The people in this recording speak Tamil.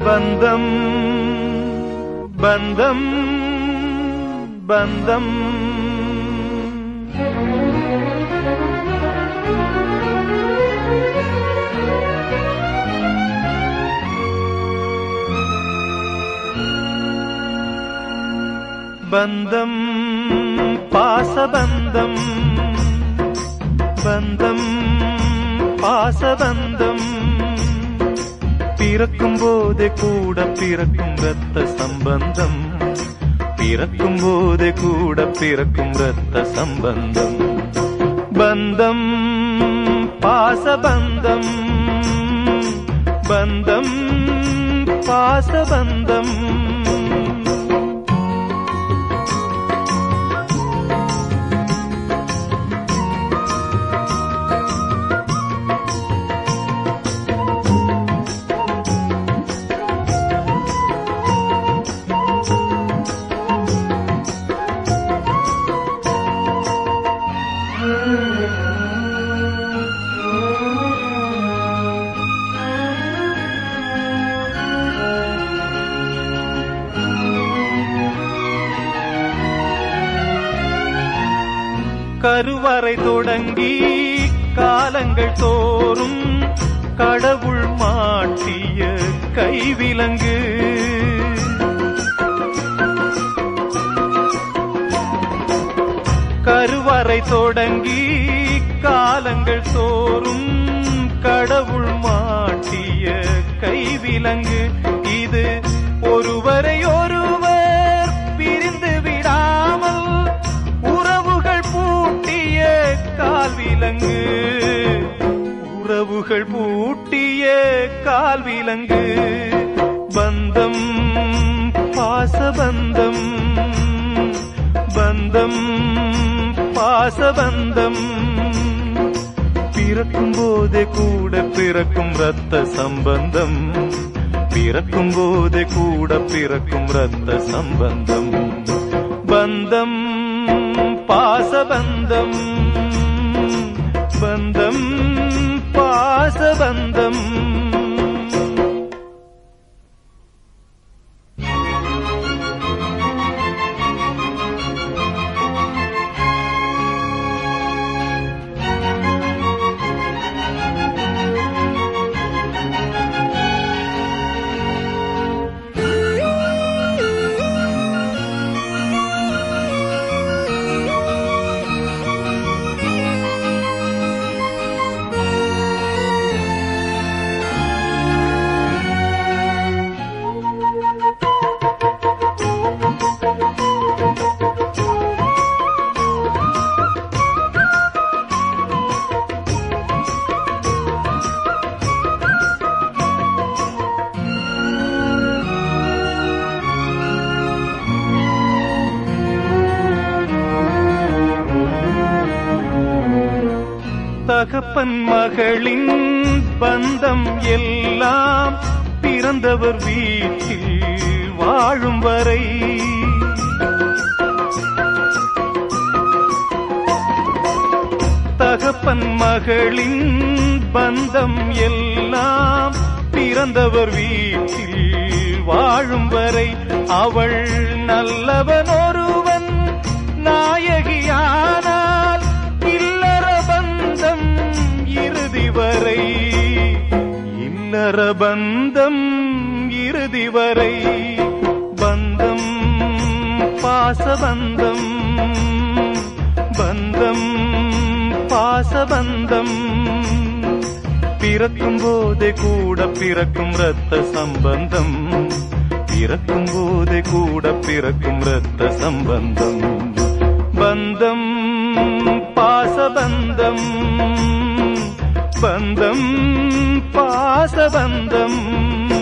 பந்தம் பந்தம் பந்தம் பந்தம் பாசபந்தம் பந்தம் பாசபந்தம் பிறக்கும் போதே கூட பிறக்கும் ரத்த சம்பந்தம் பிறக்கும் போதே கூட பிறக்கும் ரத்த சம்பந்தம் பந்தம் பாசபந்தம் பந்தம் பாசபந்தம் கருவறை தொடங்கி காலங்கள் தோறும் கடவுள் மாட்டிய கைவிலங்கு கருவறை தொடங்கி காலங்கள் தோறும் கடவுள் மாட்டிய கைவிலங்கு இது ஒருவரை ஒருவர் பிரிந்து விடாமல் உறவுகள் பூட்டிய கால்விலங்கு உறவுகள் பூட்டிய கால்விலங்கு பந்தம் பாசபந்தம் பந்தம் பாசபந்தம் பிறக்கும் போதே கூட பிறக்கும் ரத்த சம்பந்தம் பிறக்கும் போதே கூட பிறக்கும் ரத்த சம்பந்தம் பந்தம் பாசபந்தம் பந்தம் பாசபந்தம் தகப்பன் மகளின் பந்தம் எல்லாம் பிறந்தவர் வீட்டில் வாழும் வரை தகப்பன் மகளின் பந்தம் எல்லாம் பிறந்தவர் வீட்டில் வாழும் வரை அவள் நல்லவன் ஒருவன் நாயகியானால் இல்லற பந்தம் இறுதி வரை இல்லற பந்தம் இறுதி வரை பந்தம் பாசபந்தம் பந்தம் பாசபந்தம் பிறக்கும் போதே கூட பிறக்கும் ரத்த சம்பந்தம் பிறக்கும் போதே கூட பிறக்கும் ரத்த சம்பந்தம் பந்தம் பாசபந்தம் பந்தம் பாசபந்தம்